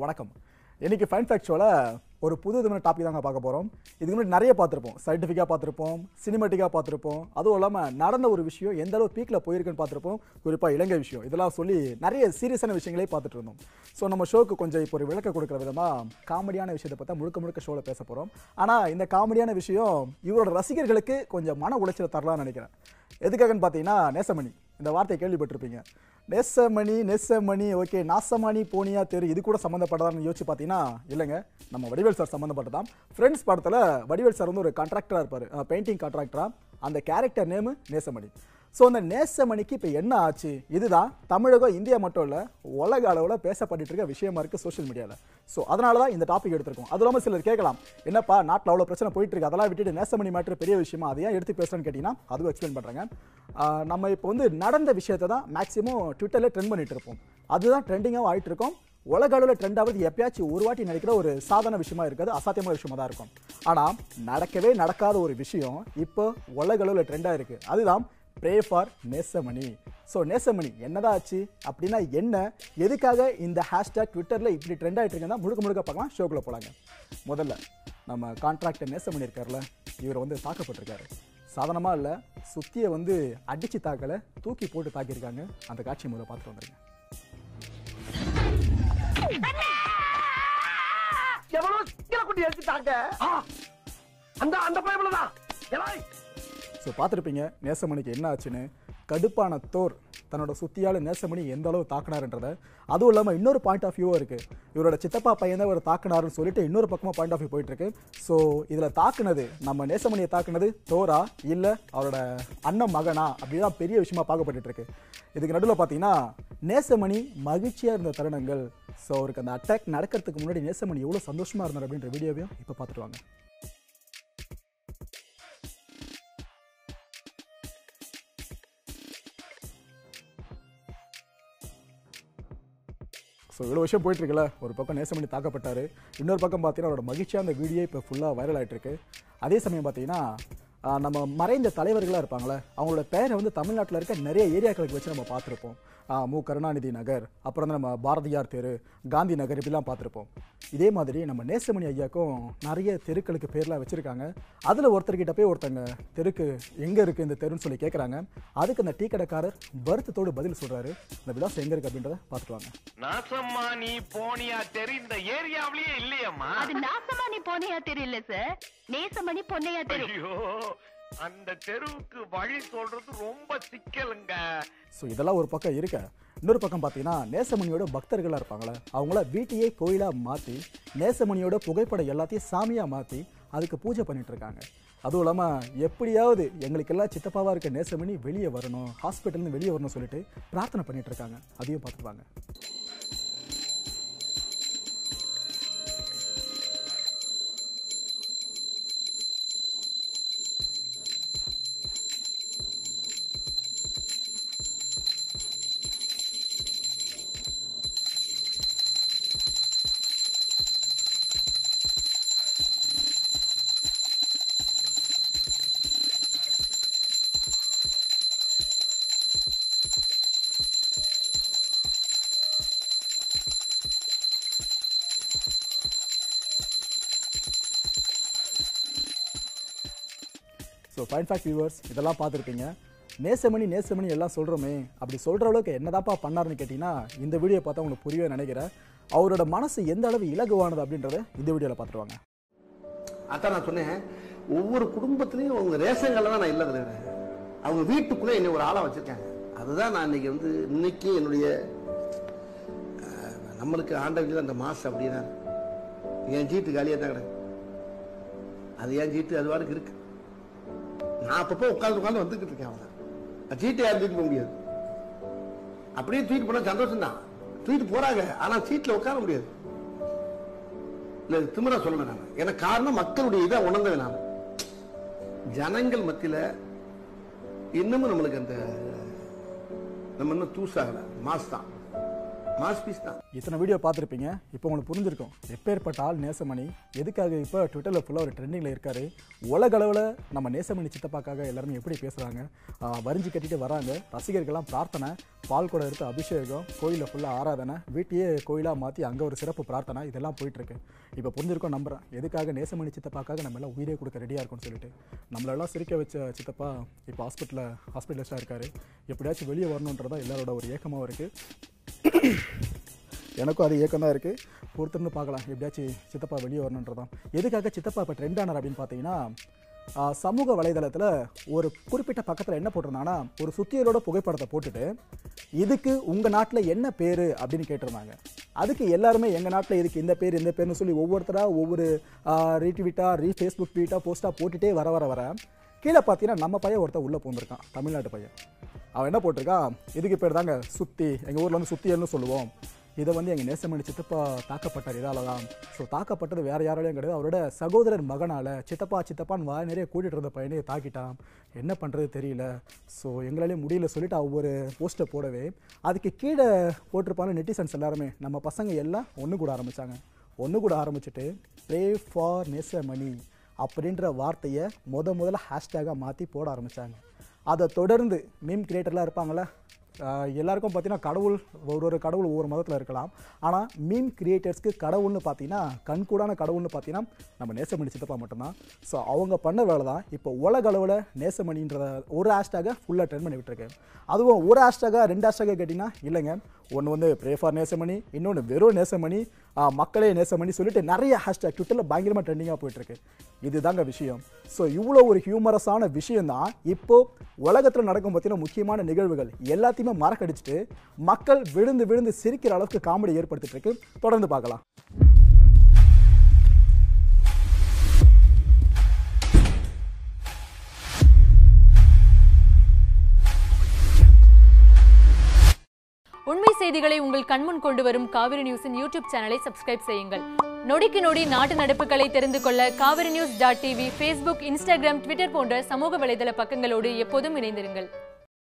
வணக்கம் இன்னைக்கு fine fact ஷோவில் ஒரு புது விதமான டாபிக் தாங்க பார்க்க போகிறோம் இதுக்கு முன்னாடி நிறைய பார்த்துருப்போம் சயின்டிஃபிக்காக பார்த்துருப்போம் சினிமேட்டிக்காக பார்த்துருப்போம் அதுவும் இல்லாமல் நடந்த ஒரு விஷயம் எந்த அளவு பீக்கில் போயிருக்குன்னு பார்த்துருப்போம் குறிப்பாக இலங்கை விஷயம் இதெல்லாம் சொல்லி நிறைய சீரியஸான விஷயங்களே பார்த்துட்டு இருந்தோம் ஸோ நம்ம ஷோக்கு கொஞ்சம் இப்போ ஒரு விளக்க கொடுக்குற விதமாக காமெடியான விஷயத்தை பார்த்தா முழுக்க முழுக்க ஷோவில் பேச போகிறோம் ஆனால் இந்த காமெடியான விஷயம் இவரோட ரசிகர்களுக்கு கொஞ்சம் மன உளைச்சலை தரலாம்னு நினைக்கிறேன் எதுக்காகன்னு பார்த்தீங்கன்னா நேசமணி இந்த வார்த்தையை கேள்விப்பட்டிருப்பீங்க நெசமணி நெசமணி ஓகே நாசமணி போனியா தெரு இது கூட சம்மந்தப்பட்டதான்னு யோசிச்சு பார்த்தீங்கன்னா இல்லைங்க நம்ம வடிவேல் சார் சம்மந்தப்பட்டதான் ஃப்ரெண்ட்ஸ் படத்தில் வடிவேல் சார் வந்து ஒரு கான்ட்ராக்டராக இருப்பார் பெயிண்டிங் கான்ட்ராக்டராக அந்த கேரக்டர் நேமு நேசமணி ஸோ அந்த நேசமணிக்கு இப்போ என்ன ஆச்சு இதுதான் தமிழகம் இந்தியா மட்டும் இல்லை உலக அளவில் பேசப்பட்டு இருக்க விஷயமா இருக்குது சோஷியல் மீடியாவில் ஸோ அதனால தான் இந்த டாபிக் எடுத்திருக்கோம் அது இல்லாமல் சிலர் கேட்கலாம் என்னப்பா நாட்டில் அவ்வளோ பிரச்சனை போயிட்டு இருக்கு அதெல்லாம் விட்டுட்டு நேசமணி மேட்ரு பெரிய விஷயமா அதை ஏன் எடுத்து பேசுகிறேன்னு கேட்டிங்கன்னா அதுவும் எக்ஸ்பிளைன் பண்ணுறாங்க நம்ம இப்போ வந்து நடந்த விஷயத்தை தான் மேக்ஸிமம் ட்விட்டரில் ட்ரெண்ட் பண்ணிட்டு இருப்போம் அதுதான் ட்ரெண்டிங்காகவும் ஆகிட்டு இருக்கோம் உலக அளவில் ட்ரெண்ட் ஆகுது எப்பயாச்சும் ஒரு வாட்டி நடக்கிற ஒரு சாதாரண விஷயமா இருக்காது அசாத்தியமான விஷயமா தான் இருக்கும் ஆனால் நடக்கவே நடக்காத ஒரு விஷயம் இப்போ உலக அளவில் ட்ரெண்டாக இருக்கு அதுதான் pray for Nesamani so Nesamani என்னதான் ஆச்சு அப்படின்னா என்ன எதுக்காக இந்த ஹேஷ்டேக் ட்விட்டரில் இப்படி ட்ரெண்ட் ஆகிட்டு இருக்குன்னா முழுக்க முழுக்க பார்க்கலாம் ஷோக்குள்ளே போகலாங்க முதல்ல நம்ம கான்ட்ராக்டர் நேசமணி இருக்கார்ல இவர் வந்து தாக்கப்பட்டிருக்காரு சாதாரணமாக இல்லை சுத்தியை வந்து அடிச்சு தாக்கலை தூக்கி போட்டு தாக்கியிருக்காங்க அந்த காட்சி முதல்ல பார்த்துட்டு வந்துருங்க எவனோ சிக்கல குட்டி எடுத்துட்டாங்க ஆ, அந்த அந்த பயபுல தான் எலாய் ஸோ பார்த்துருப்பீங்க நேசமணிக்கு என்ன ஆச்சுன்னு கடுப்பான தோர் தன்னோட சுத்தியால நேசமணி எந்த அளவு தாக்குனாருன்றத அதுவும் இல்லாமல் இன்னொரு பாயிண்ட் ஆஃப் வியூவும் இருக்குது இவரோட சித்தப்பா பையன் தான் இவர் தாக்குனாருன்னு சொல்லிட்டு இன்னொரு பக்கமாக பாயிண்ட் ஆஃப் வியூ போயிட்டு இருக்கு ஸோ இதில் தாக்குனது நம்ம நேசமணியை தாக்குனது தோரா இல்லை அவரோட அண்ணன் மகனா அப்படிதான் பெரிய விஷயமா பார்க்கப்பட்டுட்டு இருக்கு இதுக்கு நடுவில் பார்த்தீங்கன்னா நேசமணி மகிழ்ச்சியாக இருந்த தருணங்கள் ஸோ அவருக்கு அந்த அட்டாக் நடக்கிறதுக்கு முன்னாடி நேசமணி எவ்வளோ சந்தோஷமா இருந்தார் அப்படின்ற வீடியோவையும் இப்போ பார்த்துட்டு வாங்க ஸோ இவ்வளோ விஷயம் போயிட்டு இருக்குல்ல ஒரு பக்கம் நேசமணி தாக்கப்பட்டார் இன்னொரு பக்கம் பார்த்தீங்கன்னா அவரோட மகிழ்ச்சியாக அந்த வீடியோ இப்போ ஃபுல்லாக வைரல் ஆயிட்டு இருக்கு அதே சமயம் பார்த்தீங்கன்னா ஆஹ், நம்ம மறைந்த தலைவர்களாக இருப்பாங்களே அவங்களோட பேரை வந்து தமிழ்நாட்டில் இருக்க நிறைய ஏரியாக்களுக்கு வச்சு நம்ம பார்த்துருப்போம் ஆஹ், மு கருணாநிதி நகர் அப்புறம் வந்து நம்ம பாரதியார் தெரு காந்தி நகர் இப்படிலாம் பார்த்துருப்போம் இதே மாதிரி நம்ம நேசமணி ஐயாக்கும் நிறைய தெருக்களுக்கு பேர்லாம் வச்சுருக்காங்க அதில் ஒருத்தர்கிட்ட போய் ஒருத்தங்க தெருக்கு எங்கே இருக்குது இந்த தெருன்னு சொல்லி கேட்குறாங்க அதுக்கு அந்த டீ கடைக்காரர் வருத்தத்தோடு பதில் சொல்கிறாரு இந்த விலாசம் எங்கே இருக்குது அப்படின்றத பார்த்துட்டு வாங்க நாசம்மா நீ போனியா தெரு இந்த ஏரியாவிலேயே இல்லையம்மா அது நாசமணி பொன்னையா தெரியல சார் நேசமணி பொன்னையா தெரு ஐயோ அந்த தெருவுக்கு வழி சொல்றது ரொம்ப சிக்கலுங்க ஸோ இதெல்லாம் ஒரு பக்கம் இருக்க இன்னொரு பக்கம் பார்த்தீங்கன்னா நேசமணியோட பக்தர்களாக இருப்பாங்களே அவங்கள வீட்டையே கோயிலாக மாற்றி நேசமணியோட புகைப்படம் எல்லாத்தையும் சாமியாக மாற்றி அதுக்கு பூஜை பண்ணிட்டு இருக்காங்க அதுவும் இல்லாமல் எப்படியாவது எங்களுக்கெல்லாம் சித்தப்பாவாக இருக்க நேசமணி வெளியே வரணும் ஹாஸ்பிட்டல்னு வெளியே வரணும்னு சொல்லிட்டு பிரார்த்தனை பண்ணிட்டு இருக்காங்க அதையும் பார்த்துட்டு வாங்க ஸோ ஃபைன் ஃபேக்ட் வியூவர்ஸ் இதெல்லாம் பார்த்துருப்பீங்க நேசமணி நேசமணி எல்லாம் சொல்கிறோமே அப்படி சொல்கிற அளவுக்கு என்னதாப்பா பண்ணாருன்னு கேட்டிங்கன்னா இந்த வீடியோ பார்த்தா உங்களுக்கு புரியவே நினைக்கிறேன் அவரோட மனசு எந்த அளவு இலகுவானது அப்படின்றத இந்த வீடியோவில் பார்த்துருவாங்க அதான் நான் சொன்னேன் ஒவ்வொரு குடும்பத்திலையும் அவங்க ரேஷன் கார்டில் தான் நான் இல்லை தலைவரே அவங்க வீட்டுக்குள்ளே என்னை ஒரு ஆளாக வச்சிருக்காங்க அதுதான் நான் இன்னைக்கு வந்து இன்னைக்கு என்னுடைய அஹ், நம்மளுக்கு ஆண்டவர்கள் அந்த மாசு அப்படியே தான் இருக்கு. என் சீட்டு காலியாக தான் கிடக்கு அது என் சீட்டு அது வாருக்கு இருக்கு நான் அப்பப்போ உட்காந்து உட்காந்து வந்துக்கிட்டு இருக்கேன் அவங்க அந்த சீட்டை யாரும் தூக்கிட்டு போக முடியாது அப்படியே தூக்கிட்டு போனால் சந்தோஷம் தான் தூக்கிட்டு போறாங்க ஆனால் சீட்டில் உட்கார முடியாது இல்ல இது திமிரா சொல்லணும் நான் எனக்கு காரணம் மக்களுடைய இதை உணர்ந்தது நான் ஜனங்கள் மத்தியில இன்னமும் நம்மளுக்கு அந்த நம்ம இன்னும் தூசாகல மாஸ் தான் மாஸ் பீஸ் தான் இத்தனை வீடியோ பார்த்துருப்பீங்க இப்போ உங்களுக்கு புரிஞ்சிருக்கும் எப்பேற்பட்ட ஆள் நேசமணி எதுக்காக இப்போ ட்விட்டரில் ஃபுல்லாக ஒரு ட்ரெண்டிங்கில் இருக்காரு உலக அளவில் நம்ம நேசமணி சித்தப்பாக்காக எல்லாருமே எப்படி பேசுகிறாங்க வரிஞ்சு கட்டிட்டு வராங்க ரசிகர்கள்லாம் பிரார்த்தனை பால் கூட எடுத்து அபிஷேகம் கோயிலில் ஃபுல்லாக ஆராதனை வீட்டையே கோயிலாக மாற்றி அங்கே ஒரு சிறப்பு பிரார்த்தனை இதெல்லாம் போயிட்டுருக்கு இப்போ புரிஞ்சிருக்கோம் நம்புறேன் எதுக்காக நேசமணி சித்தப்பாக்காக நம்ம எல்லாம் உயிரே கொடுக்க ரெடியாக இருக்கும்னு சொல்லிட்டு நம்மளெல்லாம் சிரிக்க வச்ச சித்தப்பா இப்போ ஹாஸ்பிட்டலில் ஹாஸ்பிட்டலிஸ்டாக இருக்காரு எப்படியாச்சும் வெளியே வரணுன்றதா எல்லாரோட ஒரு ஏக்கமாகவும் இருக்குது எனக்கும் அது ஏக்கம் தான் இருக்குது பொறுத்திருந்து பார்க்கலாம் எப்படியாச்சும் சித்தப்பா வெளியே வரணுன்றதான் எதுக்காக சித்தப்பா இப்போ ட்ரெண்ட் ஆனார் அப்படின்னு பார்த்தீங்கன்னா ஆ, சமூக வலைதளத்தில் ஒரு குறிப்பிட்ட பக்கத்தில் என்ன போட்டிருந்தாங்கன்னா ஒரு சுத்தியலோட புகைப்படத்தை போட்டுட்டு இதுக்கு உங்கள் நாட்டில் என்ன பேர் அப்படின்னு கேட்டிருந்தாங்க அதுக்கு எல்லாருமே எங்கள் நாட்டில் இதுக்கு இந்த பேர் இந்த பேர்னு சொல்லி ஒவ்வொருத்தராக ஒவ்வொரு ரீட்வீட்டாக ரீ ஃபேஸ்புக் ட்வீட்டாக போஸ்ட்டாக போட்டுட்டே வர வர வர கீழே பார்த்தீங்கன்னா நம்ம பையன் ஒருத்தன் உள்ளே பூந்திருக்கான் தமிழ்நாட்டு பையன் அவன் என்ன போட்டிருக்கான் இதுக்கு பேர் தாங்க சுத்தி எங்கள் ஊரில் வந்து சுத்தியல்னு சொல்லுவோம் இதை வந்து எங்கள் நேசமணி சித்தப்பா தாக்கப்பட்டார் இதால தான் ஸோ தாக்கப்பட்டது வேறு யாராலையும் கிடையாது அவரோட சகோதரர் மகனால் சித்தப்பா சித்தப்பான்னு வாய் நிறைய கூட்டிகிட்டு இருந்த பையனே தாக்கிட்டான் என்ன பண்ணுறது தெரியல ஸோ எங்களாலே முடியல சொல்லிட்டு ஒவ்வொரு போஸ்ட்டை போடவே அதுக்கு கீழே போட்டிருப்பாங்க நெட்டிசன்ஸ் எல்லாருமே நம்ம பசங்க எல்லாம் ஒன்று கூட ஆரம்பித்தாங்க ஒன்று கூட ஆரம்பிச்சுட்டு ப்ரே ஃபார் நேசமணி அப்படின்ற வார்த்தையை முத முதல்ல ஹேஷ்டேகாக மாற்றி போட ஆரம்பித்தாங்க அதை தொடர்ந்து மீம் கிரியேட்டர்லாம் இருப்பாங்களே ஆஹ் எல்லாருக்கும் பார்த்தீங்கன்னா கடவுள் ஒரு ஒரு கடவுள் ஒவ்வொரு மதத்தில் இருக்கலாம் ஆனால் மீம் கிரியேட்டர்ஸ்க்கு கடவுள்னு பார்த்தீங்கன்னா கண்கூடான கடவுள்னு பார்த்தீங்கன்னா நம்ம நேசமணி சித்தப்பா மட்டும்தான் ஸோ அவங்க பண்ண வேலை தான் இப்போ உலக அளவில் நேசமணின்றத ஒரு ஹேஷ்டேகை ஃபுல்லாக ட்ரெண்ட் பண்ணி விட்டுருக்கு அதுவும் ஒரு ஹேஷ்டேகாக ரெண்டு ஹேஷ்டேகாக கேட்டிங்கன்னா இல்லைங்க ஒன்று வந்து ப்ரே ஃபார் நேசமணி இன்னொன்று வெறும் நேசமணி ஆஹ் மக்களே நேசமணி சொல்லிட்டு நிறைய ஹேஷ்டேக் ட்விட்டரில் பயங்கரமாக ட்ரெண்டிங்காக போயிட்டுருக்கு இதுதாங்க விஷயம் ஸோ இவ்வளோ ஒரு ஹியூமரஸான விஷயம் தான் இப்போ உலகத்தில் நடக்கும் பார்த்தீங்கன்னா முக்கியமான நிகழ்வுகள் எல்லாத்தையுமே மறக்கடிச்சிட்டு மக்கள் விழுந்து விழுந்து சிரிக்கிற அளவுக்கு காமெடி ஏற்படுத்திட்டு இருக்கு தொடர்ந்து பார்க்கலாம் உண்மை செய்திகளை உங்கள் கண்முன் கொண்டு வரும் காவிரி நியூஸின் யூடியூப் சேனலை சப்ஸ்கிரைப் செய்யுங்கள் நொடிக்கு நொடி நாட்டு நடப்புகளை தெரிந்து கொள்ள Kaveri news dot TV Facebook Instagram Twitter போன்ற சமூக வலைதள பக்கங்களோடு எப்போதும் இணைந்திருங்கள்